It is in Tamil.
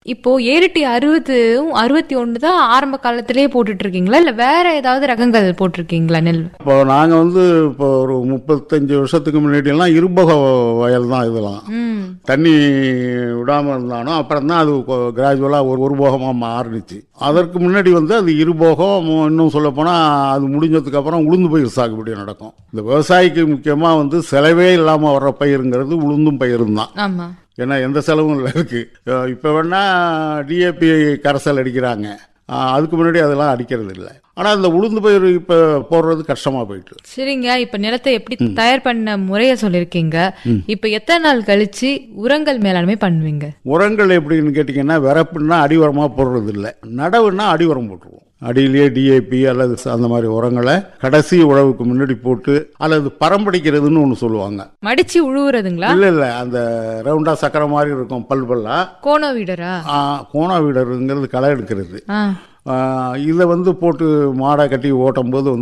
இப்போ ஏரிட்டி அறுபதும் அறுபத்தி ஒன்று தான் ஆரம்ப காலத்திலேயே போட்டுட்டு இருக்கீங்களா இல்ல வேற ஏதாவது ரகங்கள் போட்டிருக்கீங்களா நெல் இப்போ நாங்கள் வந்து இப்போ ஒரு முப்பத்தஞ்சு வருஷத்துக்கு முன்னாடியெல்லாம் இருபக வயல் தான் இதெல்லாம் ம் தண்ணி விடாமல் இருந்தானோ அப்புறம் தான் அது கிராஜுவலாக ஒரு ஒரு போகமாக மாறிடுச்சு அதற்கு முன்னாடி வந்து அது இருபோகம் இன்னும் சொல்லப்போனால் அது முடிஞ்சதுக்கு அப்புறம் உளுந்து பயிர் சாகுபடி நடக்கும் இந்த விவசாயிக்கு முக்கியமாக வந்து செலவே இல்லாமல் வர்ற பயிருங்கிறது உளுந்தும் பயிரும் தான் ஆமா ஏன்னா எந்த செலவும் இல்லை இருக்கு இப்போ வேணா டிஏபி கரைசல் அடிக்கிறாங்க அஹ் அதுக்கு முன்னாடி அதெல்லாம் அடிக்கிறது இல்லை ஆனால் இந்த உளுந்து பயிர் இப்போ போடுறது கஷ்டமாக போயிட்டு சரிங்க இப்ப நிலத்தை எப்படி தயார் பண்ண முறைய சொல்லிருக்கீங்க இப்ப எத்தனை நாள் கழிச்சு உரங்கள் மேலாண்மை பண்ணுவீங்க உரங்கள் எப்படின்னு கேட்டிங்கன்னா விறப்புன்னா அடிவரமாக போடுறது இல்லை நடவுன்னா அடிவரம் போட்டுருவோம் அடியிலேயே டிஏபி அல்லது அந்த மாதிரி உரங்களை கடைசி உழவுக்கு முன்னாடி போட்டு அல்லது பரம்படிக்கிறதுன்னு ஒன்று சொல்லுவாங்க மடிச்சு உழுவுறதுங்களா இல்லை இல்லை அந்த ரவுண்டா சக்கரை மாதிரி இருக்கும் பல் பல்லா கோண வீடரா கோணா வீடருங்கிறது களை எடுக்கிறது ஆ இதை வந்து போட்டு மாடை கட்டி ஓட்டும் போது வந்து